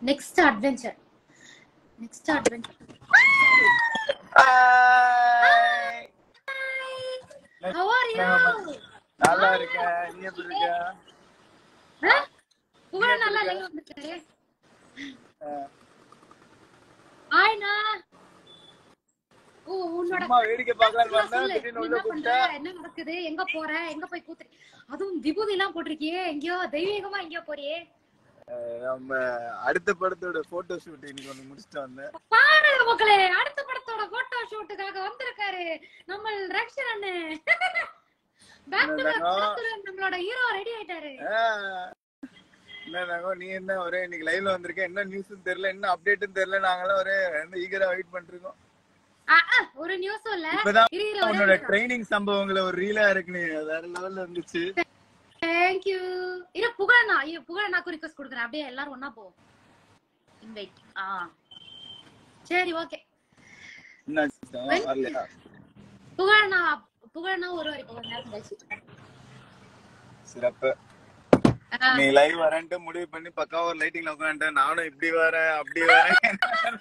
Next adventure next adventure Hi. How are you? நல்லா இருக்கேன் நீ எப்படி இருக்க புகழ் நல்லா லைவ் வந்துட்டாரு அஹ், ஆய்னா ஓ உன்னோட சும்மா வேடிக்கை பார்க்கலாம்னு சொல்லு, வந்தேன் சொல்லு. திடீர்னு நீ உள்ள என்ன பண்ற கூப்பிட்டேன் என்ன நடக்குது எங்க போற எங்க போய் கூத்து அதுவும் விபூதி எல்லாம் போட்டிருக்கியே எங்கேயோ தெய்வீகமா எங்கேயோ போறியே அஹ், நம்ம அடுத்த படத்தோட போட்டோ ஷூட் இன்னைக்கு ஒண்ணு முடிச்சுட்டு வந்தேன் பாருங்க மக்களே அடுத்த படத்தோட போட்டோ ஷூட்டுக்காக வந்திருக்காரு நம்ம ரக்ஷன் அண்ணு பேக் டு என்னடா? நம்மளோட ஹீரோ ரெடி ஆயிட்டாரு அஹ், என்ன நாங்க நீ என்ன ஒரே இன்னைக்கு லைவ்ல வந்திருக்கேன் என்ன நியூஸும் தெரியல என்ன அப்டேட்டும் தெரியல நாங்களாம் ஒரே ஈகரா வெயிட் பண்ணிட்டு இருக்கோம் ஆ, ஆ, ஒரு நியூஸும் இல்ல இப்பதான் இரு, இரு, ஒரே உன்னோட நிமிஷம். ட்ரைனிங் சம்பவங்களை ஒரு ரீலா இருக்கு நீ வேற லெவல்ல இருந்துச்சு Thank you. இரு புகழண்ணா இரு புகழண்ணாக்கு ரிக்வஸ்ட் கொடுக்குறேன் அப்படியே எல்லாரும் ஒண்ணா போவோம் இன்வைட் ஆ சரி ஓகே என்ன வரலையா புகழண்ணா புகழண்ணா ஒரு வாரி கொஞ்ச நேரம் கழிச்சு சிறப்பு ஆ, நீ லைவ் வரேன்ட்டு முடிவு பண்ணி பக்காவா ஒரு லைட்டிங்ல உட்காந்துட்டேன் நானும் இப்படி வரேன் அப்படி வரேன்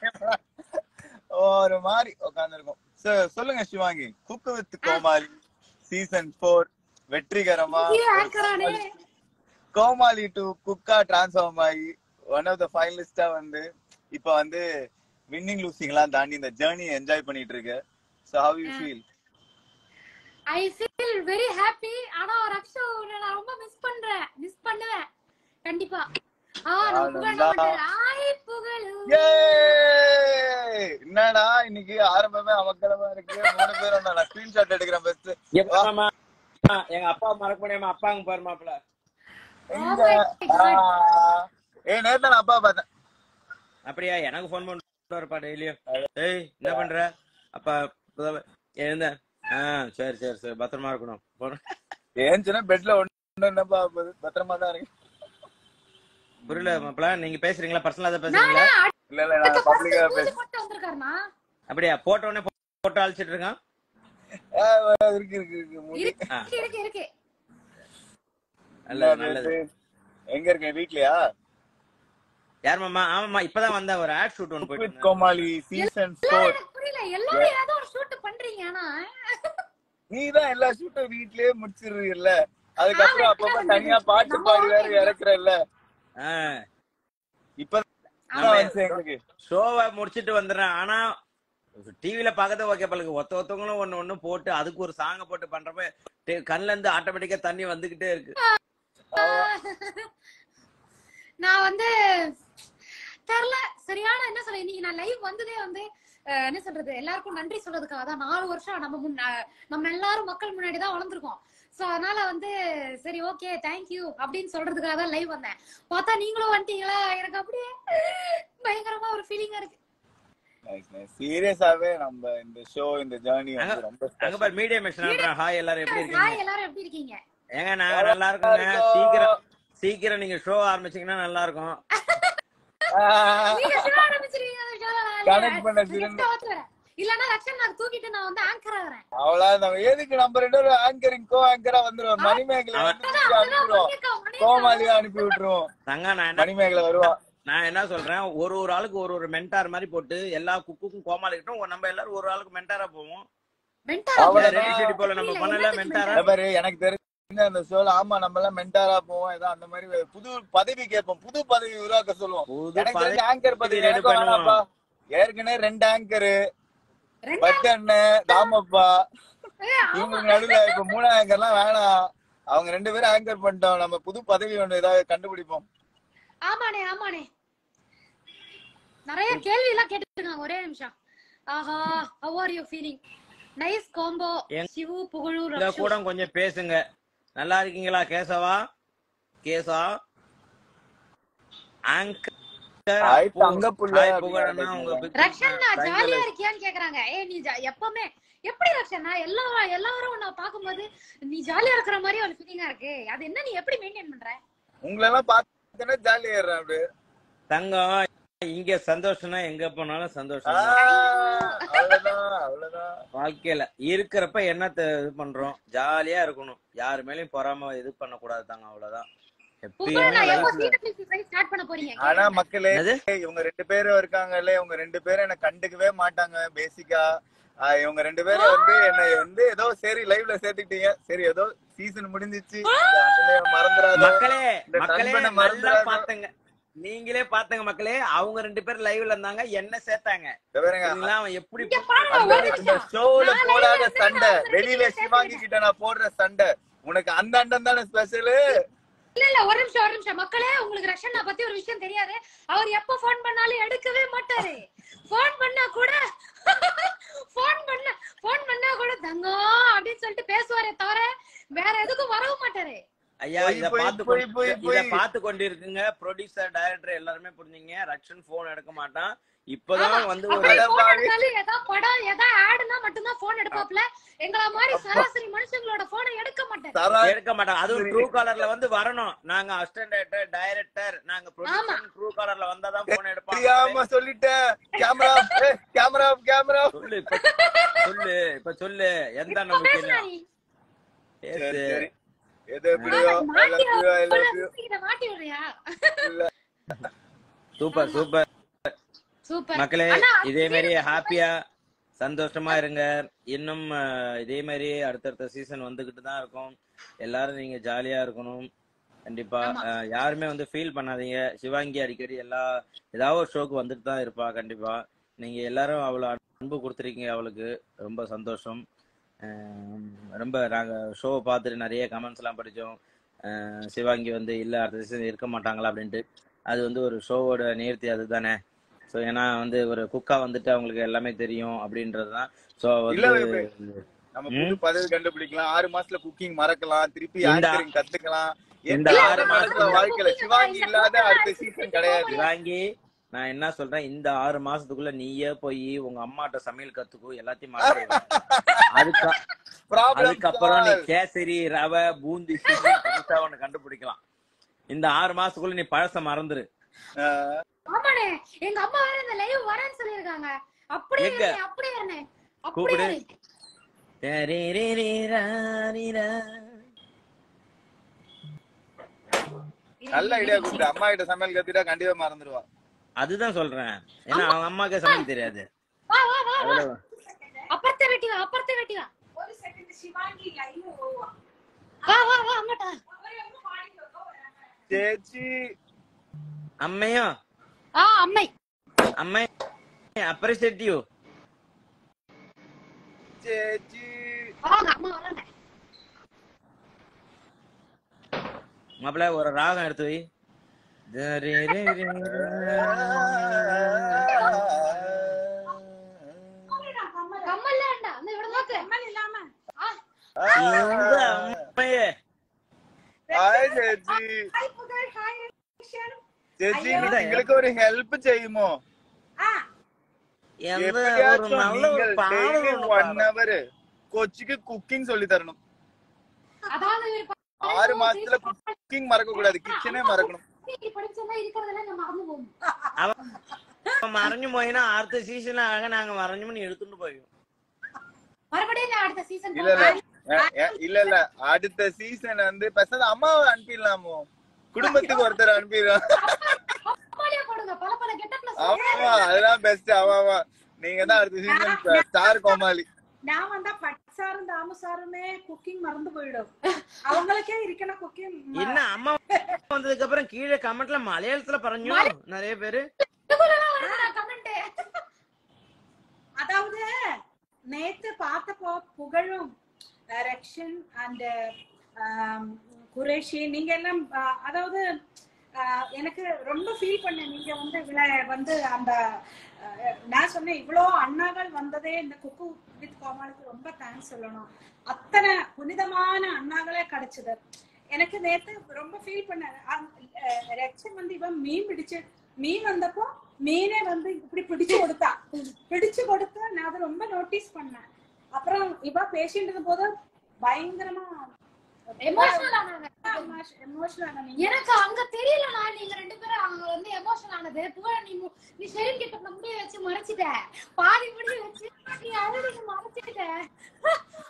ஒரு மாதிரி உட்காந்துருக்கோம் சொல்லுங்க Shivangi cook with Comali season four வெற்றிகரமா இரு, ஆங்கரானே. கோமாளி டு குக்கா டிரான்ஸ்ஃபார்ம் ஆகி ஒன் ஆஃப் த ஃபைனலிஸ்டா வந்து இப்ப வந்து வின்னிங் லூசிங்லாம் தாண்டி இந்த ஜேர்னி என்ஜாய் பண்ணிட்டு இருக்கு so how you feel I feel very happy ஆனா ரக்ஷா உன்னை நான் ரொம்ப மிஸ் பண்றேன் மிஸ் பண்ணுவேன் கண்டிப்பா ஆ நம்ம புகழண்ணா ஆனந்தா. வந்துட்டாரு. ஆய் புகழு என்னடா இன்னைக்கு ஆரம்பமே அமக்கலமா இருக்கு மூணு பேரும் நான் ஸ்கிரீன்ஷாட் எடுக்கிறேன் பெஸ்ட் எப்பமா எங்க அப்பா மறக்க முடியாம அப்பாங்க பாரு மாப்பிள எங்க ஆ, ஏய் நேத்து நான் அப்பா பார்த்தேன் அப்படியா எனக்கு ஃபோன் பண்ணுவாருப்பா டெய்லியும் ஏய் என்ன பண்ற அப்பா இப்பதான் எழுந்த ஆ சரி சரி சரி பத்திரமா இருக்கணும் போன- ஏன்ச்சுன்னா பெட்ல ஒண்ணு என்னப்பா ஆகுது? பத்திரமா தான் இருக்கு புரியல மாப்பிள நீங்க பேசுறீங்களா பர்சனலா தான் பேசுறீங்களா இல்ல இல்ல நான் பப்ளிக்கா பூஜை பேச போட்டு வந்திருக்காருண்ணா அப்படியா போட்ட உடனே போட்டோ அழிச்சிட்டு இருக்கான் ஆ, இருக்கு இருக்கு இருக்கு மூடி. இருக்கு இருக்கு இருக்கு நல்லது நல்லது எங்க இருக்கேன் வீட்லயா யார் மாமா ஆமாமா இப்பதான் வந்த ஒரு ஆட் ஷூட் ஒன்று வித் போயிட்டு கோமாளி சீசன் ஃபோர் எனக்கு புரியல எல்லாரும் ஏதோ ஒரு ஷூட் பண்றீங்க ஆனா நீ தான் எல்லா ஷூட்டும் வீட்லயே முடிச்சிடுறீல்ல அதுக்கப்புறம் அப்பப்ப தனியா பாட்டு பாடி வேற இறக்குறல்ல ஆ இப்ப ஆமா. வந்து எங்களுக்கு ஷோவை முடிச்சிட்டு வந்துடுறேன் ஆனா டிவில பார்க்கறது ஓகே பழகு ஒத்த ஒத்தவங்களும் ஒண்ணு ஒண்ணு போட்டு அதுக்கு ஒரு சாங்க போட்டு பண்றப்ப டே- கண்ணுல இருந்து ஆட்டோமேட்டிக்கா தண்ணி வந்துகிட்டே இருக்கு நான் வந்து தெரியல சரியான என்ன சொல்ல இன்னைக்கு நான் லைவ் வந்ததே வந்து அஹ், என்ன சொல்றது எல்லாருக்கும் நன்றி சொல்றதுக்காக தான் நாலு வருஷம் நம்ம முன் அஹ், நம்ம எல்லாரும் மக்கள் முன்னாடி தான் வளர்ந்துருக்கோம் சோ அதனால வந்து சரி ஓகே தேங்க்யூ அப்படின்னு சொல்றதுக்காக தான் லைவ் வந்தேன் பார்த்தா நீங்களும் வந்துட்டீங்களா எனக்கு அப்படியே பயங்கரமா ஒரு ஃபீலிங்கா இருக்கு சீரியஸாவே நம்ம இந்த ஷோ இந்த ஜேர்னி வந்து ரொம்ப அங்க பாரு மீடியா மெஷன் ஹாய் எல்லாரும் எப்படி இருக்கீங்க ஹாய் எல்லாரும் எப்படி இருக்கீங்க ஏங்க நாங்க நல்லா இருக்கோங்க சீக்கிரம் சீக்கிரம் நீங்க ஷோ ஆரம்பிச்சீங்கன்னா நல்லா இருக்கும் நீங்க show ஆரம்பிச்சிருவீங்க அந்த show ல நான் Connect பண்ண next சிறந்த- hour வரேன். இல்லன்னா ரக்ஷன் நான் தூக்கிட்டு நான் வந்து ஆங்கர் ஆகிறேன் அவ்வளவு நம்ம எதுக்கு நம்ம ரெண்டு பேரும் ஆங்கரிங் கோ ஆங்கரா வந்துருவோம் மணிமேகலை வந்து திருப்பி அனுப்பிடுவோம் கோமாளியா அனுப்பி விட்டுருவோம் தங்க நான் என்ன மணிமேகலை வருவா நான் என்ன சொல்றேன் ஒரு ஒரு ஆளுக்கு ஒரு ஒரு மென்டார் மாதிரி போட்டு எல்லா குக்குக்கும் கோமாளிக்கிட்டும் நம்ம எல்லாரும் ஒரு ஆளுக்கு மென்டாரா போவோம் அவ்வளவுதான். ரெடி ஷெடி போல நம்ம பண்ணல மென்டாரா இதை பாரு எனக்கு தெரிஞ்ச அந்த ஷோல ஆமா நம்ம எல்லாம் மென்டாரா போவோம் ஏதோ அந்த மாதிரி புது பதவி கேட்போம் புது பதவி உருவாக்க சொல்லுவோம் புது எனக்கு பதவி தெரிஞ்ச ஆங்கர் பதவி ready எனக்கும் பண்ணுவோம். வேணாம்ப்பா ஏற்கனவே ரெண்டு ஆங்கரு பத்து அண்ணன் தாமப்பா இவங்களுக்கு நடுவுல இப்ப மூணு ஆங்கர்லாம் வேணாம் அவங்க ரெண்டு பேரும் ஆங்கர் பண்ணிட்டோம் நம்ம புது பதவி ஒண்ணு ஏதாவது கண்டுபிடிப்போம் ஆமாண்ணே ஆமாண்ணே நிறைய கேள்வி எல்லாம் கேட்டுருக்காங்க ஒரே நிமிஷம் ஆஹா how are you feeling nice combo எங்க- சிவு புகழூர் இத கூட கொஞ்சம் பேசுங்க நல்லா இருக்கீங்களா கேசவா கேசா ஆங்கர் ஹாய் தங்க புள்ள ஹாய் அப்படின்னு புகழண்ணா உங்க கேக்குறாங்க. big Rakshan fan. ஜாலியா Thank you. இருக்கியான்னு கேக்குறாங்க ஏய் நீ ஜா- எப்பவுமே எப்படி ரக்ஷனா எல்லா எல்லாரும் உன்னை பாக்கும்போது நீ ஜாலியா இருக்கிற மாதிரி ஒரு ஃபீலிங்கா இருக்கு அது என்ன நீ எப்படி மெயின்டைன் பண்ற உங்களை எல்லாம் பார்த்தேன்னா ஜாலியா ஏறுறேன் அப்படியே தங்கம் இங்க சந்தோஷம்னா எங்க போனாலும் சந்தோஷம் தான். ஆஹ், அவ்வளவுதான் அவ்வளவுதான் வாழ்க்கையில இருக்கிறப்ப என்னத்த இது பண்றோம் ஜாலியா இருக்கணும் யாரு மேலயும் பொறாம இது பண்ண கூடாது தாங்க அவ்வளவுதான் புகழ் நான் எப்போ எப்பயும் CWC fight start பண்ண போறீங்க ஆனா மக்களே என்னது? இவங்க ரெண்டு பேரும் இருக்காங்கல்ல இவங்க ரெண்டு பேரும் என்ன கண்டுக்கவே மாட்டாங்க பேசிக்கா இவங்க ரெண்டு பேரும் வந்து என்ன வந்து ஏதோ சரி லைவ்ல சேர்த்துக்கிட்டீங்க சரி ஏதோ சீசன் முடிஞ்சிச்சு இந்த அண்ணனைய மறந்துடாத மக்களே இந்த மக்களே நண்பனை நல்லா மறந்துடாத. பாத்துங்க நீங்களே பாத்துங்க மக்களே அவங்க ரெண்டு பேரும் லைவ்ல இருந்தாங்க என்ன சேர்த்தாங்க இத பாருங்க சரிங்களா? அவன் எப்படி இங்க பாருங்க அந்த ஒரு இந்த நிமிஷம் ஷோல நான் live ல போடாத இருந்து சண்டை நான் வந்து வெளியில ரெண்டு பேரும் சிவாங்கி கிட்ட நான் போடுற சண்டை உனக்கு அந்த அண்டன் தானே ஸ்பெஷலு இல்ல இல்ல ஒரு நிமிஷம் ஒரு நிமிஷம் மக்களே உங்களுக்கு ரஷனா பத்தி ஒரு விஷயம் தெரியாது அவர் எப்ப போன் பண்ணாலும் எடுக்கவே மாட்டாரு போன் பண்ணா கூட போன் பண்ண போன் பண்ணா கூட தங்கம் அப்படின்னு சொல்லிட்டு பேசுவாரே தவிர வேற எதுக்கும் வரவும் மாட்டாரு ஐயா போய், இத போய், பார்த்து போய், கொண்டு- போய், இத போய். பார்த்து கொண்டிருக்குங்க ப்ரொடியூசர் டைரக்டர் எல்லாருமே புரிஞ்சுங்க ரக்ஷன் போன் எடுக்க மாட்டான் இப்பதான் வந்து ஒரு அப்படி அட போன் பாவி. எடுத்தாலும் ஏதா படம் ஏதா ஆடுனா மட்டும்தான் போன் எடுப்பாப்ல எங்கள மாதிரி சராசரி மனுஷங்களோட போனை எடுக்க மாட்டாரு தரா எடுக்க மாட்டாங்க அதுவும் ட்ரூ காலர்ல வந்து வரணும் நாங்க அசிஸ்டன்ட் டைரக்டர் நாங்க ப்ரொடியூசர் ட்ரூ காலர்ல வந்தாதான் போன் எடுப்பாங்க தெரியாம சொல்லிட்டேன் கேமரா கேமரா கேமரா சொல்லு இப்ப சொல்லு இப்ப சொல்லு எந்த இப்ப அண்ணன் பேசுனா முக்கியம் நீ சரி பேசு சரி எது எப்படியோ I மாட்டி love you, I love you. இத மாட்டி விடுறியா சூப்பர் சூப்பர் சூப்பர் மக்களே ஆனா, இதே மாதிரி ஹாப்பியா சந்தோஷமா இருங்க இன்னும் அஹ், இதே மாதிரி அடுத்தடுத்த சீசன் வந்துகிட்டு தான் இருக்கும் எல்லாரும் நீங்க ஜாலியா இருக்கணும் கண்டிப்பா ஆமா. அஹ், யாருமே வந்து ஃபீல் பண்ணாதீங்க சிவாங்கி அடிக்கடி எல்லா ஏதாவது ஒரு ஷோக்கு வந்துட்டு தான் இருப்பா கண்டிப்பா நீங்க எல்லாரும் அவ்வளவு அன்பு கொடுத்துருக்கீங்க அவளுக்கு ரொம்ப சந்தோஷம் அஹ், ரொம்ப நாங்க ஷோவை பார்த்துட்டு நிறைய கமெண்ட்ஸ் எல்லாம் படிச்சோம் அஹ், சிவாங்கி வந்து இல்ல அடுத்த சீசன் இருக்க மாட்டாங்களா அப்படின்ட்டு அது வந்து ஒரு ஷோவோட நேர்த்தி அதுதானே ஸோ ஏன்னா வந்து ஒரு குக்கா வந்துட்டு அவங்களுக்கு எல்லாமே தெரியும் அப்படின்றது தான் ஸோ இல்ல, வந்து நம்ம புது பதவி கண்டுபிடிக்கலாம் ஆறு மாசத்துல குக்கிங் மறக்கலாம் திருப்பி இந்த- ஆங்கரிங் கத்துக்கலாம் இந்த எந்த ஆறு ஆறு மாசத்துல மாசத்துல வாழ்க்கையில சிவாங்கி இல்லாத அடுத்த சீசன் கிடையாது வாங்கி நான் என்ன சொல்றேன் இந்த ஆறு மாசத்துக்குள்ள நீயே போய் உங்க அம்மாட்ட சமையல் கத்துக்கோ எல்லாத்தையும் மாறிடு அதுக்கு ப்ராப்ளம் அதுக்கப்புறம் நீ கேசரி ரவை பூந்தி சுஜி புதுசா ஒண்ணு கண்டுபிடிக்கலாம் இந்த ஆறு மாசத்துக்குள்ள நீ பழச மறந்துரு ஆமாண்ணே எங்க அம்மா வேற இந்த லைவ் வரேன்னு சொல்லிருக்காங்க அப்படியே எங்க? இருண்ணே, அப்படியே இருண்ணே. கூப்பிடு. அப்படியே இரு. தரிரிரிராரிரா. நல்ல ஐடியா கூப்பிட்டு அம்மா கிட்ட சமையல் கத்துட்டா கண்டிப்பா மறந்துடுவா அதுதான் சொல்றேன் ஏன்னா அவங்க அம்மாக்கே சமைக்க தெரியாது வா வா வா வா அவ்வளவு அப்பறத்தை வெட்டி வா அப்பறத்தை வெட்டி வா ஒரு செகண்ட் சிவாங்கி லைவ் ஓவா வா வா வா அங்கட்டா அவரே வந்து மாடி வராங்க சேச்சி அம்மையும் ஆ அம்மை அம்மை அப்ரிஷியேட் யூ சேச்சி வாங்க அம்மா வராங்க மாப்பிள்ள ஒரு ராகம் எடுத்து வை கம்மல்ல வேண்டாம் அந்த இவ்வளவு நோக்கு கம்மல் இல்லாம ஆ, இந்த அம்மையே ஹாய் சேச்சி ஹாய் புகழ் ஹாய் ரிஷன் ചേച്ചി അയ്യോ. നിങ്ങൾക്ക് ഒരു ഹെൽപ്പ് ചെയ്യുമോ ആ எந்த ஒரு எப்படியாச்சும் நல்ல ஒரு நீங்கள் பாடல் daily ஒண்ணு one பாடு. hour கொச்சிக்கு குக்கிங் சொல்லி தரணும் அதாவது இவர் ப- ஆறு மாசத்துல குக்கிங் மறக்க கூடாது கிச்சனே மறக்கணும் இப்படி படிச்சோம்னா இருக்கிறதெல்லாம் நம்ம மறந்து போகும் அவன் மறைஞ்சு போயினா அடுத்த சீசன்ல அழகா நாங்க மறைஞ்சோம்னு எடுத்துட்டு போயிடும் மறுபடியும் நான் அடுத்த சீசன் இல்ல இல்ல அஹ், அஹ், இல்ல இல்ல அடுத்த சீசன் வந்து பெசாத அம்மாவை அனுப்பிடலாமோ குடும்பத்துக்கு ஒருத்தர் அனுப்பிடலாம் அம்மாலியா போடுங்க பல பல கெட்டப்ல ஆமா அதெல்லாம் பெஸ்ட் ஆமா ஆமா நீங்க தான் அடுத்த சீசன் ஸ்டார் கோமாளி நான் வந்தா பட்சாரும் தாமசாருமே குக்கிங் மறந்து போயிடும் அவங்களுக்கே இருக்கணும் குக்கிங் என்ன அம்மா வந்ததுக்கு அப்புறம் கீழே கமெண்ட்ல மலையாளத்துல பறஞ்சு நிறைய பேரு கமெண்ட் அதாவது நேத்து பார்த்தப்போ புகழும் ரக்ஷன் அண்ட் குரேஷி நீங்க எல்லாம் ஆஹ், அதாவது ஆஹ், எனக்கு ரொம்ப ஃபீல் பண்ணேன் நீங்க வந்து இவ்வளவு வந்து அந்த ஆஹ், நான் சொன்னேன் இவ்வளோ அண்ணாகள் வந்ததே இந்த குக்கு வித் கோமாளுக்கு ரொம்ப தேங்க்ஸ் சொல்லணும் அத்தனை புனிதமான அண்ணாகளே கிடைச்சது எனக்கு நேத்து ரொம்ப ஃபீல் பண்ணேன் அந்த- ரக்ஷன் வந்து இவன் மீன் பிடிச்சு மீன் வந்தப்போ மீனே வந்து இப்படி பிடிச்சு கொடுத்தா பிடிச்சு கொடுத்து நான் அதை ரொம்ப நோட்டீஸ் பண்ணேன் அப்புறம் இவ பேசிட்டு இருந்த போது பயங்கரமா எமோஷனல் ஆனாங்க எமோஷனல் எனக்கு அங்க தெரியல நான் நீங்க ரெண்டு பேரும் அங்க வந்து எமோஷனல் ஆனது புகழ நீ மு- நீ ஷெரின் கிட்ட நம்ம முடிய வச்சு மறைச்சிட்ட பாதி முடிய வச்சு நீ அழுது மறைச்சிட்ட ஆனா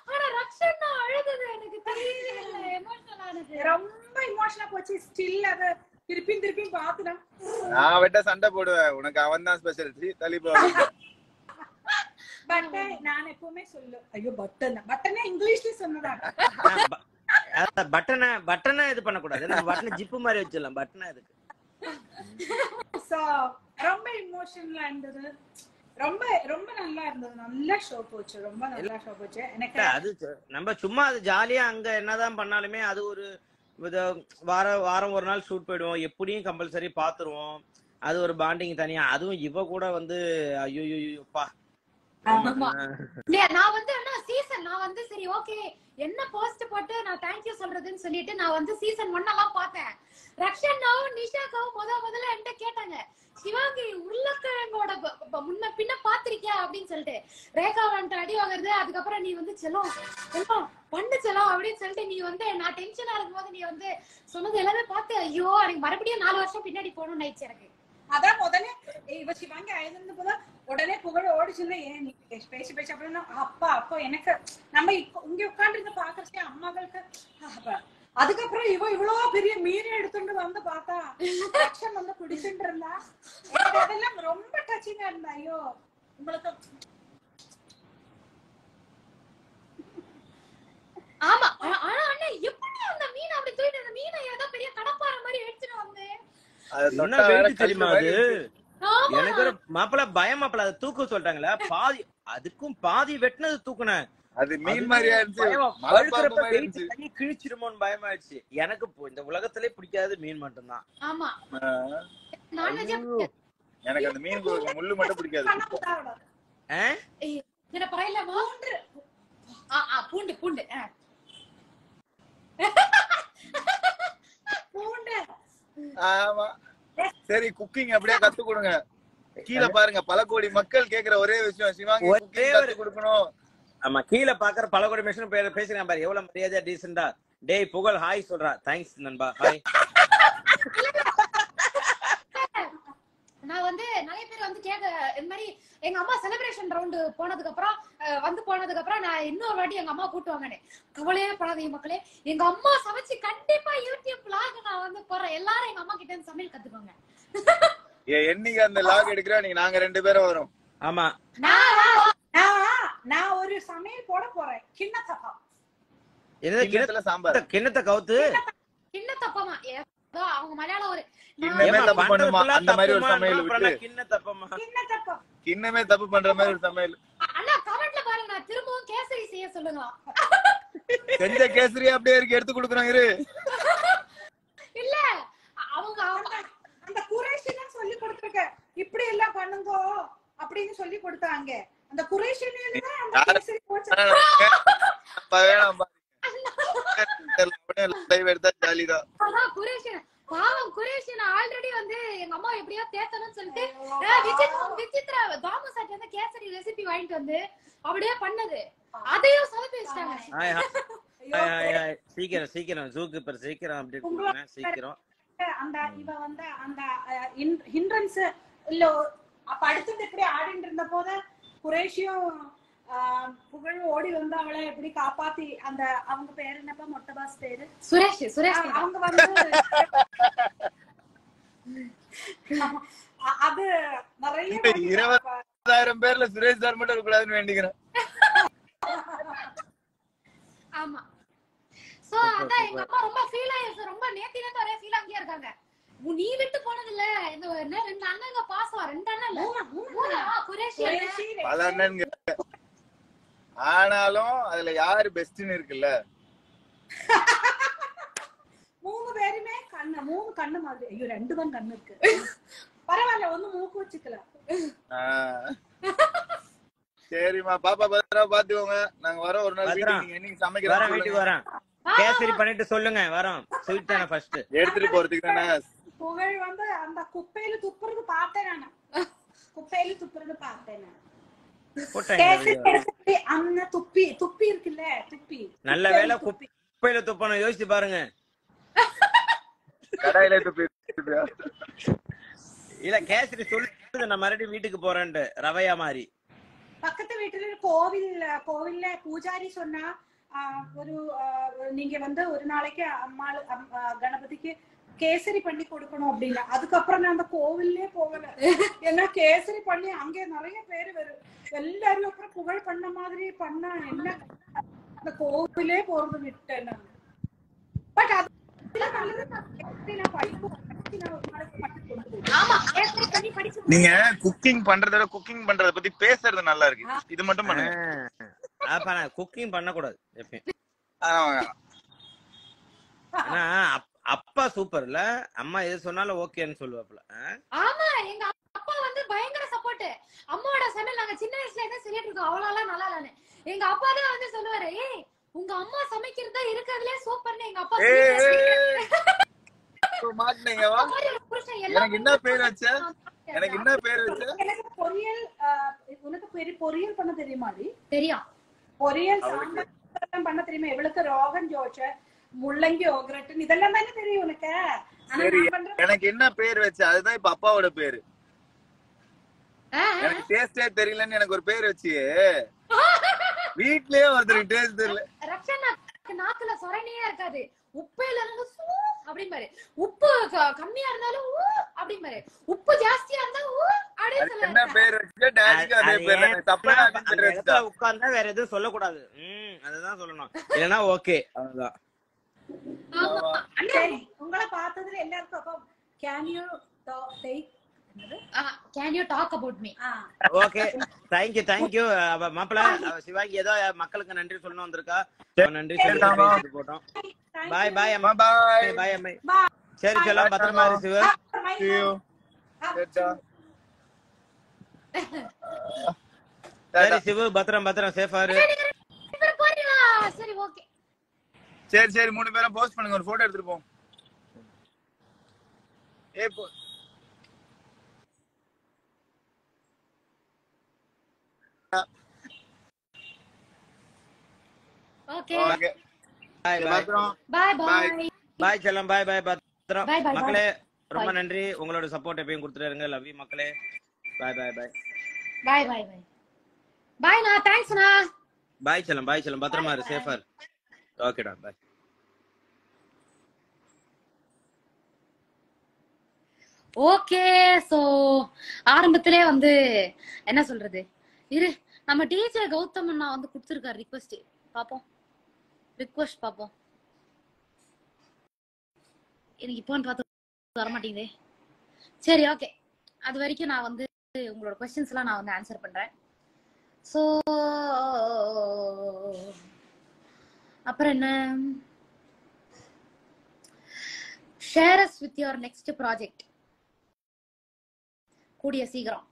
ரக்ஷன் அழுதது எனக்கு தெரியவே இல்லை எமோஷனல் ஆனது ரொம்ப இமோஷனலா போச்சு ஸ்டில் அத திருப்பியும் திருப்பியும் பாத்துட்டேன் நான் விட்ட சண்டை போடுவேன் உனக்கு அவன் தான் ஸ்பெஷல் தள்ளி போ பட் நான் எப்பவுமே சொல்லு ஐயோ பட்டன் பட்டனே இங்கிலீஷ்ல சொன்னதா பட்டனை பட்டனை இது பண்ணக்கூடாது நம்ம பட்டனை ஜிப்பு மாதிரி வச்சிடலாம் பட்டனை இதுக்கு சோ ரொம்ப இமோஷனலா இருந்தது ரொம்ப ரொம்ப நல்லா இருந்தது நல்ல ஷோ போச்சு ரொம்ப நல்லா ஷோ போச்சு எனக்கு அது ச- நம்ம சும்மா அது ஜாலியா அங்க என்னதான் பண்ணாலுமே அது ஒரு வித வாரம் வாரம் ஒரு நாள் ஷூட் போயிடுவோம் எப்படியும் கம்பல்சரி பாத்துருவோம் அது ஒரு பாண்டிங் தனியா அதுவும் இவ கூட வந்து ஐயோப்பா ஆமா இல்லையா, நான் வந்து என்ன சீசன் நான் வந்து சரி ஓகே என்ன போஸ்ட் போட்டு நான் தேங்க்யூ சொல்றதுன்னு சொல்லிட்டு நான் வந்து சீசன் ஒன் எல்லாம் பார்த்தேன் ரக்ஷன்னாவும் நிஷாக்காவும் முத முதல்ல என்கிட்ட கேட்டாங்க சிவாங்கி உருளைக்கிழங்கோட ப- ப- முன்ன பின்ன பாத்திருக்கியா அப்படின்னு சொல்லிட்டு ரேகா வந்துட்டு அடி வாங்குறது அதுக்கப்புறம் நீ வந்து செல்லம் செல்லம் பண்ணு செல்லம் அப்படின்னு சொல்லிட்டு நீ வந்து நான் டென்ஷனா இருக்கும்போது நீ வந்து சொன்னது எல்லாமே பார்த்து ஐயோ எனக்கு மறுபடியும் நாலு வருஷம் பின்னாடி போகணும்னு ஆயிடுச்சு எனக்கு அதான் உடனே இவ சிவாங்கி அழுதுன்னு போது உடனே புகழ் ஓடிச்சுன்னா ஏன் நீ பேசி பேசி அப்படின்னா அப்பா அப்போ எனக்கு நம்ம இப்போ இங்க உட்காந்துருந்து பாக்குறச்சே அம்மாக்களுக்கு அப்பா. அதுக்கப்புறம் இவ இவ்வளவு பெரிய மீன் எடுத்துட்டு வந்து பார்த்தா லட்சம் வந்து குடிச்சுட்டு இருந்தா எனக்கு அதெல்லாம் ரொம்ப டச்சிங்கா இருந்தா ஐயோ உங்களுக்கு ஆமா ஆ- ஆனா அண்ணா எப்படி அந்த மீன் அப்படி தூக்கிட்டு அந்த மீனை ஏதோ பெரிய கடப்பாறை மாதிரி எடுத்துட்டு வந்து அது என்ன தொட்டா வேற வெயிட் கல்லு தெரியுமா மாதிரி அது இருக்கு. ஆமா எனக்கு ஒரு மாப்பிள பயம் மாப்பிள அதை தூக்க சொல்லிட்டாங்களே பாதி அதுக்கும் பாதி வெட்டினது தூக்குனேன் அது மீன் மாதிரியா இருந்துச்சு பயம். மலைப்பாம்பு வழுக்கிறப்ப மாதிரி weight இருந்துச்சு தண்ணி கிழிச்சிருமோன்னு பயமாயிடுச்சு எனக்கு இப்போ இந்த உலகத்திலே பிடிக்காது மீன் மட்டும்தான் ஆமா ஆ, நான்வெஜ் ஐயோ. எனக்கு அந்த மீன் கு- முள்ளு மட்டும் பிடிக்காது கணக்கு தான் விடாது. ஆ? என்ன பரவாயில்லமா ஆ ஆ பூண்டு பூண்டு ஆ. பூண்டு ஆமா சரி குக்கிங் அப்படியே கத்து கொடுங்க கீழே பாருங்க பல கோடி மக்கள் கேக்குற ஒரே விஷயம் சிவாங்கி ஒரே குக்கிங் ஒரு- கத்து கொடுக்கணும் ஆமா கீழே பாக்குற பல கோடி மிஷின் பேர் பேசுறேன் பாரு எவ்வளவு மரியாதையா டீசெண்டா டேய் புகழ் ஹாய் சொல்றா தேங்க்ஸ் நண்பா ஹாய் நான் வந்து நிறைய பேர் வந்து கேட்க இந்த மாதிரி எங்க அம்மா செலிப்ரேஷன் ரவுண்டு போனதுக்கு அப்புறம் அஹ், வந்து போனதுக்கு அப்புறம் நான் இன்னொரு வாட்டி எங்க அம்மா கூட்டுவாங்கன்னு கவலையே படாதீங்க மக்களே எங்க அம்மா சமைச்சு கண்டிப்பா யூடியூப் vlog நான் வந்து போறேன் எல்லாரும் எங்க அம்மா கிட்ட இருந்து சமையல் கத்துக்கோங்க ஏ, என்னைக்கு அந்த லாக் எடுக்கிறோம் நீங்க நாங்க ரெண்டு பேரும் வரோம் ஆமா நான் நான் ஒரு சமையல் போட போறேன் கிண்ண தப்பா என்னது கிண்ணத்துல சாம்பார் கிண்ணத்தை கிண்ணத்தை கவுத்து சின்ன தப்பமா ஏதோ அவங்க மலையாளம் ஒரு கிண்ணமே ஏம்மா, தப்பு பண்ணுமா பண்றதெல்லாம் அந்த மாதிரி ஒரு தப்புமா, சமையல் அப்புறம் விட்டு நான் கிண்ண தப்பமா கிண்ண தப்பா கிண்ணமே தப்பு பண்ற மாதிரி ஒரு சமையல் அண்ணா கமெண்ட்ல பாருங்க நான் திரும்பவும் கேசரி செய்ய சொல்லுங்க செஞ்ச கேசரியா அப்படியே இருக்கு எடுத்து கொடுக்குறோம் இரு இல்ல அவங்க அவங்க அந்த குரேஷின்னு சொல்லி கொடுத்துருக்க இப்படி எல்லாம் பண்ணுங்க அப்படின்னு சொல்லி கொடுத்தாங்க அந்த குரேஷின்னு அந்த யாரு? கேசரி போச்சு அப்ப வேணாம் லைவ் எடுத்தா ஜாலிதான் அதான் குரேஷன் பாவம் குரேஷன் ஆல்ரெடி வந்து எங்க அம்மா எப்படியோ தேத்தணும்னு சொல்லிட்டு அஹ் விசித்ரா விசித்ரா தாமு சாட்டி வந்து கேசரி ரெசிபி வாங்கிட்டு வந்து அப்படியே பண்ணது அதையும் சொதப்பி வச்சிட்டாங்க hi hi hi, hi, hi. சீக்கிரம் சீக்கிரம் ஜூக்கு இப்ப சீக்கிரம் அப்டேட் கொடுங்க சீக்கிரம் அந்த இவ வந்து அந்த ஹிண்ட்ரன்ஸ் இல்ல அப்ப அடுத்தது எப்படி ஆடிட்டு இருந்த போது குரேஷியும் ஆஹ், புகழும் ஓடி வந்து அவளை எப்படி காப்பாத்தி அந்த அவங்க பேரு என்னப்பா மொட்டை பாஸ் பேரு சுரேஷ் சுரேஷ் ஆஹ், அவங்க வந்து அ- அது நிறைய இந்த இருபது- இருபதாயிரம் பேர்ல சுரேஷ் சார் மட்டும் இருக்கக்கூடாதுன்னு வேண்டிக்கிறேன் ஆமா சோ அதான் எங்க அம்மா ரொம்ப ஃபீல் ஆயிருக்கு ரொம்ப நேத்தில இருந்து ஒரே ஃபீல் அங்கேயே இருக்காங்க உ- நீ விட்டு போனது இல்ல இந்த என்ன ரெண்டு அண்ணங்க பாசம் ரெண்டு அண்ணன் இல்ல மூணு ஆ, குரேஷி அண்ணன். குரேஷி பல அண்ணனுங்க ஆனாலும் அதுல யாரு பெஸ்ட்னு இருக்குல்ல மூணு பேருமே கண்ணு மூணு கண்ணு மாதிரி ஐயோ ரெண்டு தான் கண்ணு இருக்கு பரவாயில்ல ஒண்ணு மூக்கு வச்சுக்கல ஆ. சரிம்மா பாப்பா பத்திரமா பாத்துக்கோங்க நாங்க வரோம் ஒரு நாள் பத்திரம். வீட்டுக்கு நீங்க என்னைக்கு வரேன் சமைக்கிறோம் வீட்டுக்கு வரேன் கேசரி பண்ணிட்டு சொல்லுங்க வரோம் ஸ்வீட் தானே ஃபர்ஸ்ட் எடுத்துட்டு போறதுக்கு தானே புகழ் வந்து அந்த குப்பையில துப்புறது பார்த்தேன் நானு குப்பையில துப்புறது பார்த்தேன் நான் போட்டேன் கேசரி எடுத்துட்டு அந்த துப்பி துப்பி இருக்குல்ல துப்பி நல்ல வேளை குப்பையில துப்பணும் யோசிச்சு பாருங்க கடாயில துப்பி இல்ல கேசரி சொல்லுது நான் மறுபடியும் வீட்டுக்கு போறேன்ட்டு ரவையா மாதிரி பக்கத்து வீட்டுல கோவில் கோவில்ல பூஜாரி சொன்னா ஆஹ், ஒரு ஆஹ், நீங்க வந்து ஒரு நாளைக்கு அம்மா அம்- ஆஹ், கணபதிக்கு கேசரி பண்ணி கொடுக்கணும் அப்படின்னா அதுக்கப்புறம் நான் அந்த கோவில்லே போகல ஏன்னா கேசரி பண்ணி அங்கே நிறைய பேர் வரும் எல்லாரும் அப்புறம் புகழ் பண்ண மாதிரி பண்ணா என்ன அந்த கோவிலே போறது விட்டேன் நான் பட் அது நல்லது நான் கேசரி நான் படிப்பு படிச்சு நான் ஒரு நாளைக்கு பண்ணி கொடுத்துருவேன் ஆமா கேசரி பண்ணி படிச்சு நீங்க குக்கிங் பண்றத விட குக்கிங் பண்றத பத்தி பேசுறது நல்லா இருக்கு இது மட்டும் பண்ணுங்க அப்ப நான் குக்கிங் பண்ணக்கூடாது எப்பயும் ஆமா. ஆனா அப்- அப்பா சூப்பர்ல அம்மா எது சொன்னாலும் ஓகேன்னு சொல்லுவாப்புல ஆ? ஆமா எங்க அப்பா வந்து பயங்கர சப்போர்ட் அம்மாவோட சமையல் நாங்க சின்ன வயசுல இருந்து சொல்லிட்டு இருக்கோம் அவ்வளவு நல்லா இல்லன்னு எங்க அப்பா தான் வந்து சொல்லுவாரு ஏய் உங்க அம்மா சமைக்கிறது தான் இருக்கிறதுலே சூப்பர்னு எங்க அப்பா ஏய், சொல்லிட்டு ஏய், ஏய். மாட்டினீங்க வா அந்த மாதிரி ஒரு புருஷன் எல்லா எனக்கு என்ன பேர் வச்ச எனக்கு என்ன பேர் வச்ச எனக்கு பொரியல் ஆஹ், உனக்கு பெரிய பொரியல் பண்ண தெரியுமாடி தெரியும் பொரியல் சாம்பார் எல்லாம் பண்ண தெரியுமா இவளுக்கு ரோகன் ஜோஷ முள்ளங்கி ஓகரட்டன் இதெல்லாம் தானே தெரியும் உனக்கு ஆனா சரி நான் பண்ற எனக்கு என்ன பேர் வச்ச அதுதான் இப்ப அப்பாவோட பேரு ஆ, ஆ. எனக்கு டேஸ்டே தெரியலன்னு எனக்கு ஒரு பேர் வச்சு வீட்லயே ஒருத்தருக்கு டேஸ்ட் தெரியல ரக்ஷனா நாக்குல சொரணையே இருக்காது உப்பையில இருந்து சூ அப்படிம்பாரு உப்பு க- கம்மியா இருந்தாலும் ஊ அப்படிம்பாரு உப்பு ஜாஸ்தியா இருந்தா ஊ அப்படின்னு அதுக்கு என்ன சொல்லுவாரு பேர் வச்சு டேடிக்கு அதே அது பேர் ஏன் தப்பா அந்த பேர் வச்சுட்டா இடத்துல உட்கார்ந்தா வேற எதுவும் சொல்லக்கூடாது ம் அதுதான் சொல்லணும் இல்லைன்னா ஓகே அவ்வளவுதான் ஆமா. சரி உங்களை பார்த்ததுல எல்லாருக்கும் அப்போ கேன் யூ டேக் ஆ, can you talk about me okay thank you thank you மாப்பிள்ள அவ சிவாங்கி ஏதோ மக்களுக்கு நன்றி சொல்லணும் வந்திருக்கா அவ நன்றி சொல்லி ஆமா. பேசிட்டு போட்டோம் பாய் பாய் அம்மா பாய் பாய் அம்மை Bye. சரி செல்லாம் பத்திரமா இரு சிவ See you. Tata. சரி Tata. சிவு பத்திரம் பத்திரம் சேஃபா இரு இவரு போறீங்களா சரி ஓகே சரி சரி மூணு பேரும் போஸ்ட் பண்ணுங்க ஒரு போட்டோ எடுத்துட்டு போம் ஏ போ ஓகே ஓகே பாய் பாய் பாத்ரம் பாய் பாய் பாய் செல்லம் பாய் பாய் பத்திரம் Bye, bye, bye. மக்களே ரொம்ப Bye. நன்றி உங்களோட சப்போர்ட் எப்பயும் கொடுத்துட்டு இருங்க லவ் யூ மக்களே பாய் பாய் பாய் பாய் பாய் பாய் பாய்ண்ணா தேங்க்ஸ்ண்ணா பாய் செல்லம் பாய் செல்லம் பத்திரமா இரு சேஃபா இரு ஓகேடா பாய் ஓகே சோ ஆரம்பத்திலே வந்து என்ன சொல்றது இரு நம்ம டிஜே கௌதம் அண்ணா வந்து கொடுத்துருக்காரு ரிக்வெஸ்ட் பாப்போம் ரிக்வெஸ்ட் பாப்போம் எனக்கு இப்போன்னு பார்த்து வர மாட்டேங்குதே சரி ஓகே அது வரைக்கும் நான் வந்து உங்களோட கொஸ்டின்ஸ் எல்லாம் நான் வந்து ஆன்சர் பண்றேன் ஸோ அப்புறம் என்ன share us with your next project கூடிய சீக்கிரம்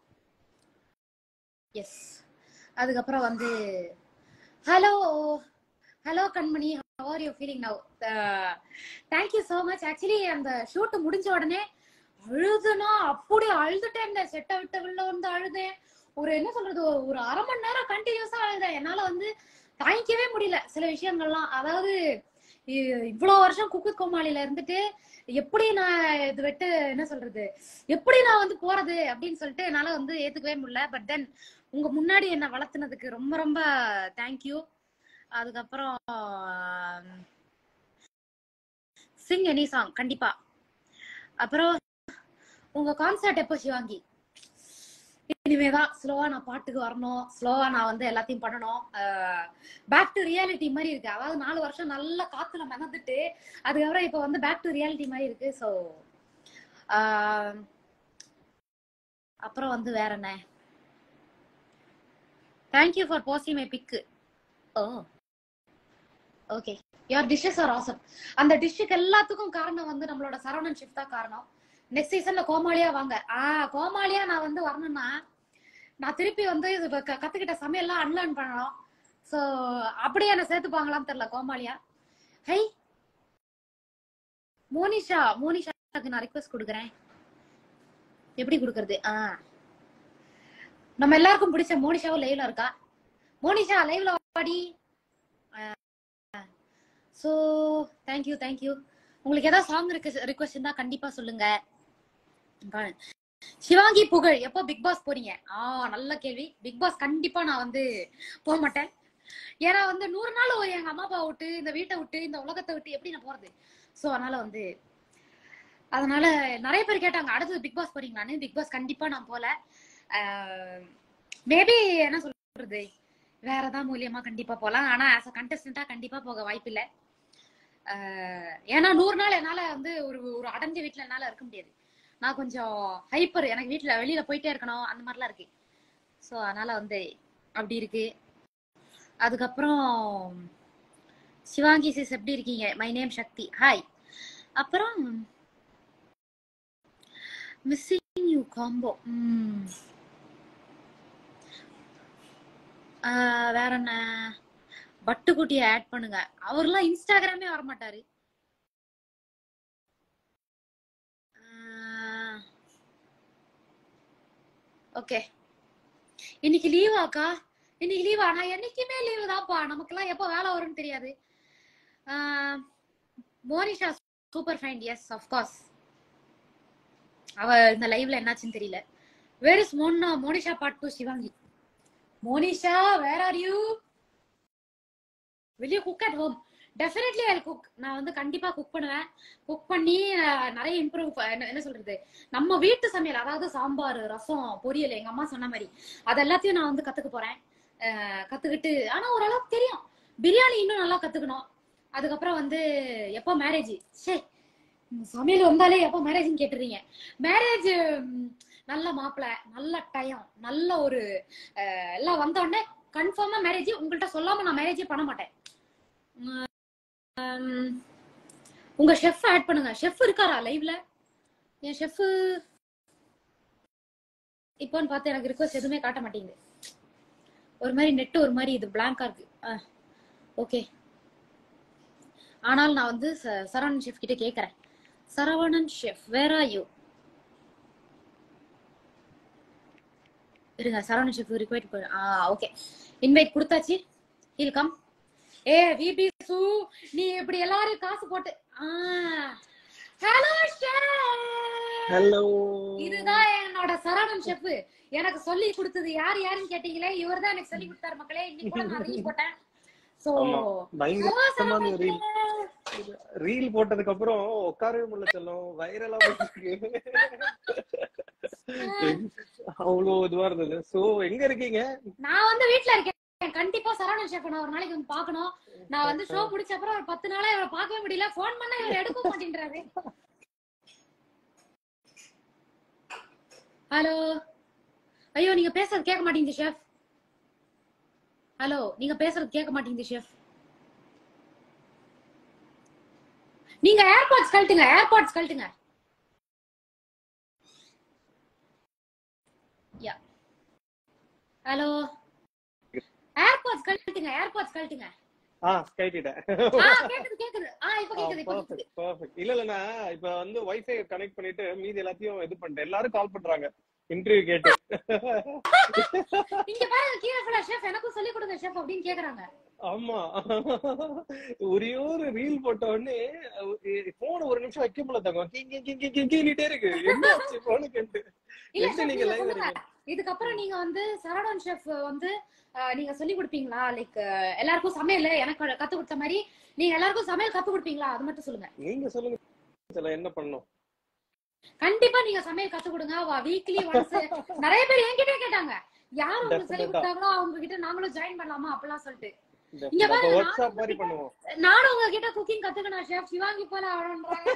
எஸ் அதுக்கப்புறம் வந்து hello hello Kanmani how are you feeling now uh, thank you so much actually அந்த ஷூட் முடிஞ்ச உடனே அழுதுனா அப்படி அழுதுட்டேன் இந்த செட்டை விட்டு உள்ள வந்து அழுதேன் ஒரு என்ன சொல்றது ஒரு- ஒரு அரை மணி நேரம் கண்டினியூஸா அழுதேன் என்னால வந்து தாங்கிக்கவே முடியல சில விஷயங்கள்லாம் அதாவது இ- இவ்வளவு வருஷம் குக்கு கோமாளில இருந்துட்டு எப்படி நான் இது விட்டு என்ன சொல்றது எப்படி நான் வந்து போறது அப்படின்னு சொல்லிட்டு என்னால வந்து ஏத்துக்கவே முடியல பட் தென் உங்க முன்னாடி என்ன வளர்த்துனதுக்கு ரொம்ப ரொம்ப தேங்க்யூ அதுக்கப்புறம் சிங் எனி சாங் கண்டிப்பா அப்புறம் உங்க கான்சர்ட் எப்போ சிவாங்கி இனிமேதான் ஸ்லோவா நான் பாட்டுக்கு வரணும் ஸ்லோவா நான் வந்து எல்லாத்தையும் பண்ணணும் பேக் டு ரியாலிட்டி மாதிரி இருக்கு அதாவது நாலு வருஷம் நல்லா காத்துல மிதந்துட்டு அதுக்கப்புறம் இப்போ வந்து பேக் டு ரியாலிட்டி மாதிரி இருக்கு ஸோ அப்புறம் வந்து வேற என்ன thank you for posting my pic oh okay your dishes are awesome அந்த டிஷ்ஷுக்கு எல்லாத்துக்கும் காரணம் வந்து நம்மளோட சரவணன் ஷிஃப்ட் தான் காரணம் நெக்ஸ்ட் சீசன்ல கோமாளியா வாங்க ஆ கோமாளியா நான் வந்து வரணும்னா நான் திருப்பி வந்து இது இப்ப க- கத்துக்கிட்ட சமையல்லாம் அன்லேர்ன் பண்ணணும் ஸோ அப்படியே என்ன சேர்த்துப்பாங்களான்னு தெரியல கோமாளியா ஹை மோனிஷா மோனிஷாக்கு நான் ரிக்வெஸ்ட் கொடுக்குறேன் எப்படி கொடுக்கறது ஆ நம்ம எல்லாருக்கும் பிடிச்ச மோனிஷாவும் லைவ்ல இருக்கா மோனிஷா லைவ்ல வாடி ஸோ தேங்க்யூ தேங்க்யூ உங்களுக்கு ஏதாவது சாங் ரிக்வெஸ்ட் இருந்தா கண்டிப்பா சொல்லுங்க பாரு. சிவாங்கி புகழ் எப்போ பிக் பாஸ் போறீங்க ஆ நல்ல கேள்வி பிக் பாஸ் கண்டிப்பா நான் வந்து போக மாட்டேன் ஏன்னா வந்து நூறு நாள் எங்க அம்மா அப்பா விட்டு இந்த வீட்டை விட்டு இந்த உலகத்தை விட்டு எப்படி நான் போறது சோ அதனால வந்து அதனால நிறைய பேர் கேட்டாங்க அடுத்தது பிக் பாஸ் போறீங்களான்னு பிக் பாஸ் கண்டிப்பா நான் போல மேபி என்ன சொல்றது வேற ஏதாவது மூலியமா கண்டிப்பா போலாம் ஆனா ஆஸ் அ கண்டஸ்டன்டா கண்டிப்பா போக வாய்ப்பில்லை ஆஹ் ஏன்னா நூறு நாள் என்னால வந்து ஒரு ஒரு அடைஞ்ச வீட்டுல என்னால இருக்க முடியாது நான் கொஞ்சம் ஹைப்பர் எனக்கு வீட்டுல வெளியில போயிட்டே இருக்கணும் அந்த மாதிரிலாம் இருக்கு ஸோ அதனால வந்து அப்படி இருக்கு அதுக்கப்புறம் சிவாங்கி சிஸ் எப்படி இருக்கீங்க மை நேம் சக்தி ஹாய் அப்புறம் மிஸ்ஸிங் யூ காம்போ வேற என்ன பட்டுக்குட்டியை ஆட் பண்ணுங்க அவர்லாம் இன்ஸ்டாகிராமே வர மாட்டாரு ஓகே இன்னைக்கு லீவாக்கா இன்னைக்கு லீவா நான் என்னைக்குமே லீவு தான்ப்பா நமக்கெல்லாம் எப்போ வேலை வரும்னு தெரியாது ஆஹ் Monisha super fine yes course அவ இந்த லைவ்ல என்னாச்சுன்னு தெரியல where is Mona Monisha part two Sivaangi Monisha where are you வெளியே cook at home definitely I cook நான் வந்து கண்டிப்பா குக் பண்ணுவேன் குக் பண்ணி அஹ், நிறைய இம்ப்ரூவ் என்ன சொல்றது நம்ம வீட்டு சமையல் அதாவது சாம்பார் ரசம் பொரியல் எங்க அம்மா சொன்ன மாதிரி அது எல்லாத்தையும் நான் வந்து கத்துக்க போறேன் அஹ், கத்துக்கிட்டு ஆனா ஓரளவுக்கு தெரியும் பிரியாணி இன்னும் நல்லா கத்துக்கணும் அதுக்கப்புறம் வந்து எப்போ மேரேஜ் சே சமையல் வந்தாலே எப்போ மேரேஜ்னு கேட்டுறீங்க மேரேஜ் நல்ல மாப்பிள்ளை நல்ல டைம் நல்ல ஒரு அஹ், எல்லாம் வந்த உடனே கன்ஃபார்மா மேரேஜ் உங்கள்கிட்ட சொல்லாம நான் மேரேஜே பண்ண மாட்டேன் உம், உங்க ஷெஃப் ஆட் பண்ணுங்க ஷெஃப் இருக்காரா லைவ்ல என் ஷெஃப் இப்போன்னு பார்த்து எனக்கு ரிக்வஸ்ட் எதுவுமே காட்ட மாட்டேங்குது ஒரு மாதிரி நெட் ஒரு மாதிரி இது பிளாங்கா இருக்கு ஓகே ஆனால் நான் வந்து ச- சரவணன் ஷெஃப் கிட்ட கேக்குறேன் Saravanan chef where are you இருங்க சரவணன் ஷெஃப் ரிக்வைட் ஆ ஓகே இன்வைட் கொடுத்தாச்சு இல் கம் ஏ விபி சு நீ இப்படி எல்லாரும் காசு போட்டு ஹலோ ஹலோ இதுதான் என்னோட சரவணன் ஷெஃப் எனக்கு சொல்லி கொடுத்தது யார் யாருன்னு கேட்டீங்களே இவர் தான் எனக்கு சொல்லி கொடுத்தாரு மக்களே இன்னைக்கு கூட நான் ரீல் போட்டேன் சோ ஆமா பயங்கரமான ரீல் ரீல் போட்டதுக்கு அப்புறம் உட்காரவே முடியல செல்லம் வைரலா போயிட்டு அவ்வளவு இதுவா இருந்தது சோ எங்க இருக்கீங்க நான் வந்து வீட்ல இருக்கேன் கண்டிப்பா சரவணன் ஷெஃப் நான் ஒரு நாளைக்கு வந்து பார்க்கணும் நான் வந்து ஷோ முடிச்ச அப்புறம் ஒரு பத்து நாளா இவரை பார்க்கவே முடியல ஃபோன் பண்ணா இவர் எடுக்க மாட்டேன்றாரு ஹலோ ஐயோ நீங்க பேசுறது கேட்க மாட்டேங்குது ஷெஃப் ஹலோ நீங்க பேசுறது கேட்க மாட்டேங்குது ஷெஃப் நீங்க ஏர்பாட்ஸ் கழட்டுங்க ஏர்பாட்ஸ் கழட்டுங்க யா ஹலோ ஏர்பாட்ஸ் கழட்டுங்க ஏர்பாட்ஸ் கழட்டுங்க ஆ கேட்டுட்டேன் ஆ கேக்குது கேக்குது ஆ இப்ப கேக்குது இப்ப கேக்குது பர்ஃபெக்ட் பர்ஃபெக்ட் இல்ல இல்ல நான் இப்ப வந்து வைஃபை கனெக்ட் பண்ணிட்டு மீதி எல்லாத்தையும் இது பண்ணிட்டேன் எல்லாரும் கால் பண்றாங்க இன்டர்வியூ கேட்டு இங்க பாருங்க கீழே ஃபுல்லா ஷெஃப் எனக்கும் சொல்லி கொடுங்க ஷெஃப் அப்படின்னு கேக்குறாங்க ஆமா ஒரே ஒரு ரீல் போட்ட உடனே போன ஒரு நிமிஷம் வைக்க முடியல தங்கம் கீ கீ கீ கீ கீ கீனிட்டே இருக்கு என்ன ஆச்சு போனுக்கு இல்ல எப்படி chef, நீங்க நீங்க live சொல்லுங்க வரீங்க? இதுக்கப்புறம் நீங்க வந்து சரவணன் ஷெஃப் வந்து அஹ், நீங்க சொல்லி கொடுப்பீங்களா லைக் எல்லாருக்கும் சமையல் எனக்கு கத்து கொடுத்த மாதிரி நீங்க எல்லாருக்கும் சமையல் கத்து கொடுப்பீங்களா அது மட்டும் சொல்லுங்க நீங்க சொல்லுங்க சில என்ன பண்ணும் கண்டிப்பா நீங்க சமையல் கத்து கொடுங்க வீக்லி ஒன்ஸ் நிறைய பேர் என்கிட்ட கேட்டாங்க யார் உங்களுக்கு சொல்லி Definite-ஆ. கொடுத்தாங்களோ அவங்க கிட்ட நாங்களும் ஜாயின் பண்ணலாமா அப்படிலாம் சொல்லிட்டு இந்த இங்க பாருங்க, ஒர்க் ஷாப் நானும் மாதிரி கிட்ட- பண்ணுவோம் நானும் உங்ககிட்ட குக்கிங் கத்துக்கணும் ஷெஃப் சிவாங்கி போல ஆகணும்ன்றாங்க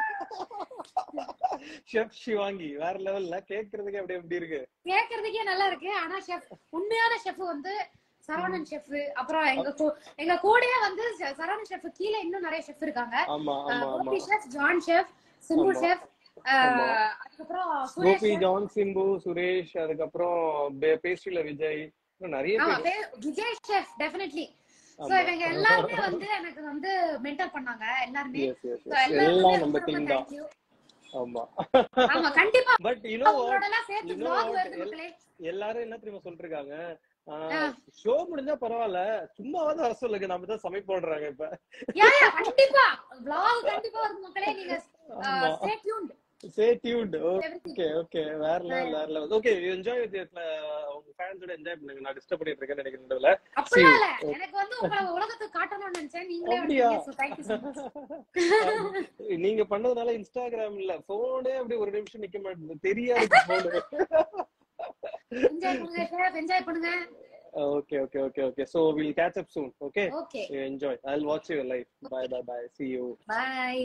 ஷெஃப் சிவாங்கி வேற லெவல்ல கேக்குறதுக்கு அப்படி எப்படி இருக்கு கேக்குறதுக்கே நல்லா இருக்கு ஆனா ஷெஃப் உண்மையான ஷெஃப் வந்து சரவணன் ஷெஃப் அப்புறம் எங்க கூ- எங்க கூடயே வந்து ச- சரவணன் ஷெஃப் கீழே இன்னும் நிறைய ஷெஃப் இருக்காங்க ஆமா ஆமா ஆமா Gopi chef John chef Simbu ஆமா. ஷெஃப் ஆமா. அதுக்கப்புறம் சுரேஷ் கோபி chef. ஜான் சிம்பு சுரேஷ் அதுக்கப்புறம் பேஸ்ட்ரியில விஜய் இன்னும் நிறைய ஆமா பேர் பே- விஜய் ஷெஃப் டெஃபினெட்லி சோ ஆமா. இவங்க எல்லாருமே வந்து எனக்கு வந்து மென்டர் பண்ணாங்க எல்லாருமே எஸ் எஸ் So, எல்லாருக்குமே எல்லாம் நம்ம ரொம்ப டீம் தான் thank you. ஆமா ஆமா கண்டிப்பா பட் யூனோ உங்களோட எல்லாம் சேர்த்து you know vlog what? வருது மக்களே எல்லாரும் என்ன தெரியுமா சொல்லிருக்காங்க ஆ. ஷோ முடிஞ்சா பரவாயில்ல சும்மாவது வர சொல்லுங்க நம்ம தான் சமைப்போன்றாங்க இப்ப யா யா கண்டிப்பா vlog கண்டிப்பா வருது மக்களே நீங்க ஆமா stay tuned say tuned everything okay okay வேற லெவல் வேற லெவல் ஓகே என்ஜாய் வித் உங்க ஃபேன்ஸோட என்ஜாய் பண்ணுங்க நான் டிஸ்டர்ப் பண்ணிட்டு இருக்கேன்னு நினைக்கிறேன் இந்த வேளை. அப்படிலாம் இல்ல எனக்கு வந்து உங்களை உலகத்துக்கு காட்டணும்னு நினைச்சேன் நீங்களே அப்படியா? வந்து so thank you so much நீங்க பண்ணதுனால இன்ஸ்டாகிராம் இல்ல போனே அப்படி ஒரு நிமிஷம் நிக்க மாட்டேங்குது தெரியாது போனு என்ஜாய் பண்ணுங்க ஷேஃப் என்ஜாய் பண்ணுங்க okay okay okay okay so will catch up soon okay okay enjoy I will watch your life bye bye bye see you bye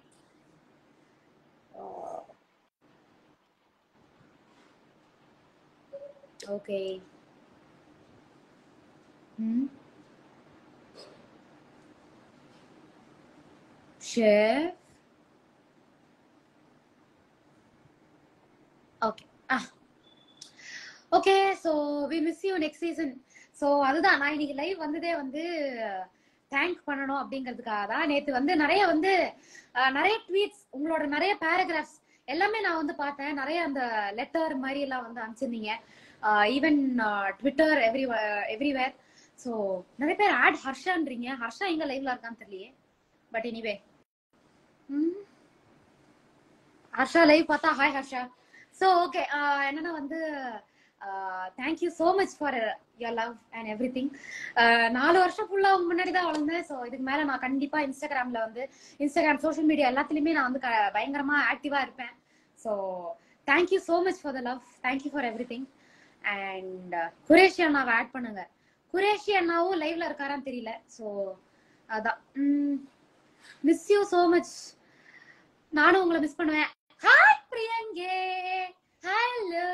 okay hmm chef okay ah okay so we miss you next season so அதுதான் நான் இன்னைக்கு live வந்ததே வந்து thank பண்ணணும் அப்படிங்கிறதுக்காக தான் நேற்று வந்து நிறைய வந்து அஹ், நிறைய ட்வீட்ஸ் உங்களோட நிறைய பேராகிராஃப்ஸ் எல்லாமே நான் வந்து பார்த்தேன் நிறைய அந்த லெட்டர் மாதிரி எல்லாம் வந்து அனுப்பிச்சிருந்தீங்க even Twitter every everywhere so நிறைய பேர் ஆட் ஹர்ஷான்றீங்க ஹர்ஷா எங்க லைவ்ல இருக்கான்னு தெரியலையே பட் எனிவே ஹர்ஷா லைவ் பார்த்தா ஹாய் ஹர்ஷா ஸோ ஓகே என்னன்னா வந்து thank you so much for your love and everything நாலு வருஷம் ஃபுல்லா உங்க முன்னாடி தான் வளர்ந்தேன் ஸோ இதுக்கு மேல நான் கண்டிப்பா இன்ஸ்டாகிராம்ல வந்து இன்ஸ்டாகிராம் சோஷியல் மீடியா எல்லாத்துலயுமே நான் வந்து க- பயங்கரமா ஆக்டிவா இருப்பேன் so thank you so much for the love thank you for everything and Qureshi அண்ணாவை ஆட் பண்ணுங்க குரேஷி அண்ணாவும் லைவ்ல இருக்காரான்னு தெரியல ஸோ அதான் மிஸ் யூ ஸோ மச் நானும் உங்களை மிஸ் பண்ணுவேன் ஹாய் பிரியங்கே ஹலோ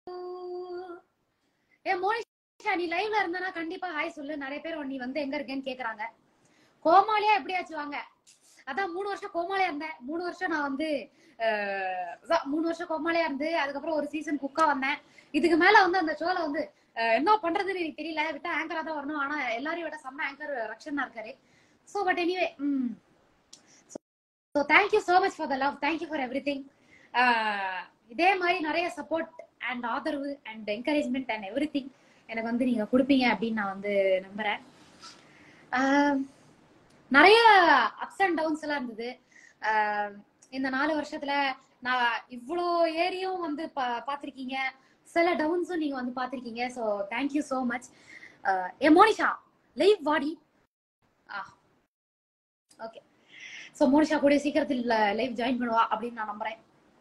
ஏ மோனிஷா நீ லைவ்ல இருந்தானா கண்டிப்பா ஹாய் சொல்லு நிறைய பேர் நீ வந்து எங்க இருக்கேன்னு கேக்குறாங்க கோமாளியா எப்படியாச்சும் வாங்க அதான் மூணு வருஷம் கோமாளியா இருந்தேன் மூணு வருஷம் நான் வந்து அஹ், அதான் மூணு வருஷம் கோமாளியா இருந்து அதுக்கப்புறம் ஒரு சீசன் குக்கா வந்தேன் இதுக்கு மேல வந்து அந்த ஷோல வந்து அஹ், என்ன பண்றதுன்னு எனக்கு தெரியல விட்டா ஆங்கரா தான் வரணும் ஆனா எல்லாரையும் விட செம்ம ஆங்கர் ரக்ஷனா இருக்காரு so but anyway hmm so thank you so much for the love thank you for everything இதே மாதிரி நிறைய சப்போர்ட் அண்ட் ஆதரவு and encouragement and everything எனக்கு வந்து நீங்க கொடுப்பீங்க அப்படின்னு நான் வந்து நம்புறேன் ஆஹ் நிறைய அப்ஸ் அண்ட் டவுன்ஸ் எல்லாம் இருந்தது ஆஹ் இந்த நாலு வருஷத்துல நான் இவ்வளோ ஏரியும் வந்து பா- பார்த்திருக்கீங்க சில டவுன்ஸும் நீங்க வந்து பார்த்திருக்கீங்க ஸோ தேங்க்யூ ஸோ மச் ஏ மோனிஷா லைவ் வாடி ஆ ஓகே ஸோ மோனிஷா கூட சீக்கிரத்தில் லைவ் ஜாயின் பண்ணுவா அப்படின்னு நான் நம்புறேன்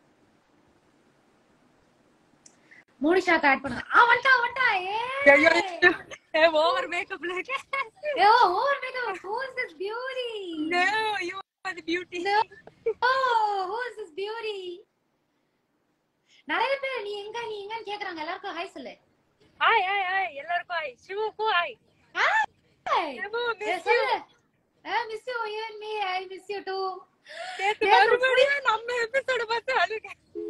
மோனிஷாக்கு ஆட் பண்ணுங்க ஆ வந்துட்டா வந்துட்டா ஏ ஓவர் மேக்கப்ல இருக்கேன் ஏ over makeup who is this beauty no you are the beauty oh who is this beauty நிறைய பேர் நீ எங்க நீ எங்கன்னு கேக்குறாங்க எல்லாருக்கும் ஹாய் சொல்லு ஹாய் ஹாய் ஹாய் எல்லாருக்கும் ஹாய் சிவுக்கும் ஹாய் ஹாய் சிவு ஏ, மிஸ் சொல்லு miss you you and me I miss you too நேத்து மறுபடியும் நம்ம எபிசோட பார்த்து அழுக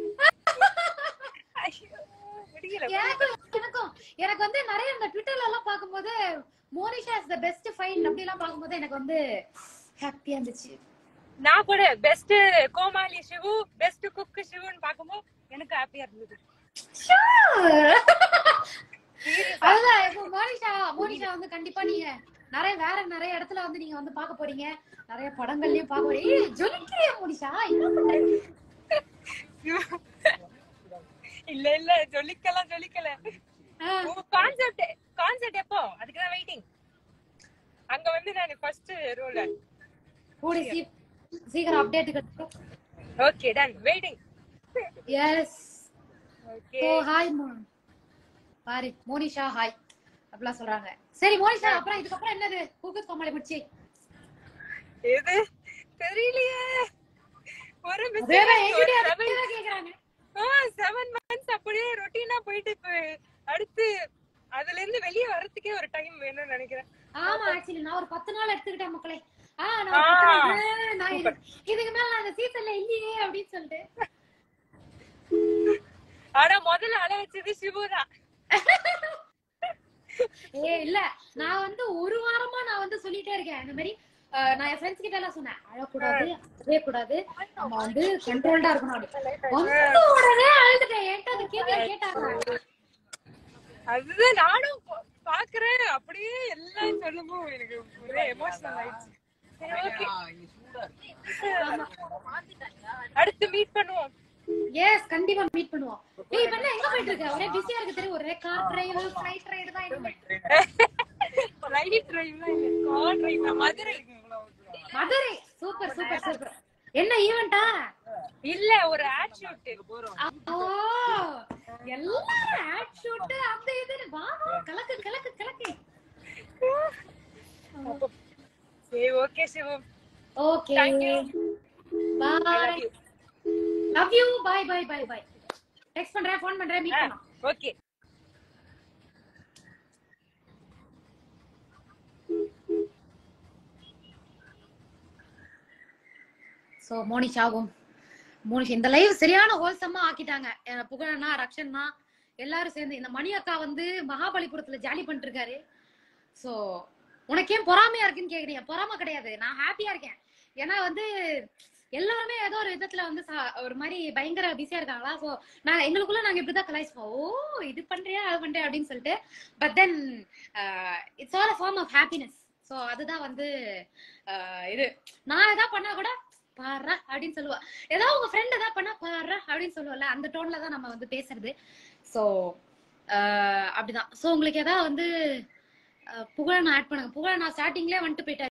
ஐயோ முடியல எனக்கும் எனக்கும் எனக்கு வந்து நிறைய இந்த ட்விட்டர்ல எல்லாம் பாக்கும்போது Monisha is the best fine அப்படி எல்லாம் பாக்கும்போது எனக்கு வந்து ஹாப்பியா இருந்துச்சு நான் கூட பெஸ்ட் கோமாளி சிவு பெஸ்ட் குக் சிவுன்னு பாக்கும்போது எனக்கு ஹாப்பியா இருந்தது அதுதான் இப்போ மோனிஷா மோனிஷா வந்து கண்டிப்பா நீங்க நிறைய வேற நிறைய இடத்துல வந்து நீங்க வந்து பார்க்க போறீங்க நிறைய படங்கள்லயும் பார்க்க போறீங்க ஏய், ஜொலிக்கிறிய மோனிஷா என்ன பண்ற இல்ல இல்ல ஜொலிக்கலாம் ஜொலிக்கல ஆ, கான்செப்ட் கான்செப்ட் எப்போ அதுக்கு தான் வெயிட்டிங் அங்க வந்து நான் ஃபர்ஸ்ட் ரோல கூடி சீ- சீக்கிரம் update okay done waiting yes okay oh hi மோன் பாரு மோனிஷா ஹாய் அப்படிலாம் சொல்றாங்க சரி மோனிஷா அப்புறம் இதுக்கப்புறம் என்னது கூகுத் கோமாளி முடிச்சு எது தெரியலையே ஒரு அதேதான் என்கிட்டயும் அதேதான் கேக்குறாங்க செவன் மந்த்ஸ் அப்படியே ரொட்டீனா போயிட்டு இப்ப அடுத்து அதுல இருந்து வெளியே வர்றதுக்கே ஒரு டைம் வேணும்னு நினைக்கிறேன் ஆமா ஆக்சுவலி நான் ஒரு பத்து நாள் எடுத்துக்கிட்டேன் மக்களே ஆ நான் ஒரு பத்து நாள், ஆ, நான் இது- இதுக்கு மேல நான் அந்த சீசன்ல இல்லையே அப்படின்னு சொல்லிட்டு ஆனா முதல்ல அழ வச்சது சிவுதான் ஏ இல்ல நான் வந்து ஒரு வாரமா நான் வந்து சொல்லிட்டே இருக்கேன் இந்த மாதிரி அஹ், நான் என் ஃப்ரெண்ட்ஸ் கிட்ட எல்லாம் சொன்னேன் அழக்கூடாது அழவே கூடாது நம்ம வந்து கண்ட்ரோல்டா இருக்கணும் அப்படி வந்த உடனே அழுதுட்டேன் என்கிட்ட அந்த கேள்வி கேட்டாங்க அதுதான் நானும் பா- பாக்குறேன் அப்படியே எல்லாம் சொல்லும்போது எனக்கு ஒரே எமோஷனல் ஆயிடுச்சு சரி, okay. அடுத்து மீட் பண்ணுவோம் எஸ் கண்டிப்பா மீட் பண்ணுவோம் ஏய் இப்ப என்ன எங்க போயிட்டு இருக்க ஒரே பிஸியா இருக்கு தெரியும் ஒரே கார் டிரைவ் ஃளைட் ரைடு தான் இருக்கு ரைட் டிரைவ்லாம் இல்ல car drive Madurai Madurai super super super என்ன ஈவெண்டா இல்ல ஒரு ஆட் ஷூட் ஓ எல்லாரும் ஆட் ஷூட் அந்த இது வா வா கலக்கு கலக்கு கலக்கு சரி okay Sivam okay Thank you. Bye love you bye bye bye bye text பண்றேன் ஃபோன் பண்றேன் மீட் பண்ணலாம் ஓகே சோ மோனிஷாவும் மோனிஷ் இந்த லைவ் சரியான ஹோல்சமா ஆக்கிட்டாங்க அஹ் புகழண்ணா ரக்ஷன்னா எல்லாரும் சேர்ந்து இந்த மணி அக்கா வந்து மகாபலிபுரத்துல ஜாலி பண்ணிட்டு இருக்காரு சோ உனக்கு ஏன் பொறாமையா இருக்குன்னு கேக்குறீங்க பொறாமை கிடையாது நான் ஹாப்பியா இருக்கேன் ஏன்னா வந்து எல்லாருமே ஏதோ ஒரு விதத்துல வந்து சா- ஒரு மாதிரி பயங்கர பிஸியா இருக்காங்களா சோ நான் எங்களுக்குள்ள நாங்க இப்படிதான் கலாய்ச்சுப்போம் ஓ இது பண்றியா அது பண்றியா அப்படின்னு சொல்லிட்டு but then it's all a form of happiness so அதுதான் வந்து அஹ், இது நான் எதாவது பண்ணா கூட பாரு அப்படின்னு சொல்லுவா ஏதாவது உங்க ஃப்ரெண்ட் ஏதாவது பண்ணா பாரு அப்படின்னு சொல்லுவல அந்த டோன்ல தான் நம்ம வந்து பேசுறது சோ அப்படிதான் சோ உங்களுக்கு ஏதாவது வந்து அஹ், புகழ நான் ஆட் பண்ணுங்க புகழ நான் ஸ்டார்டிங்லேயே வந்துட்டு போயிட்டாரு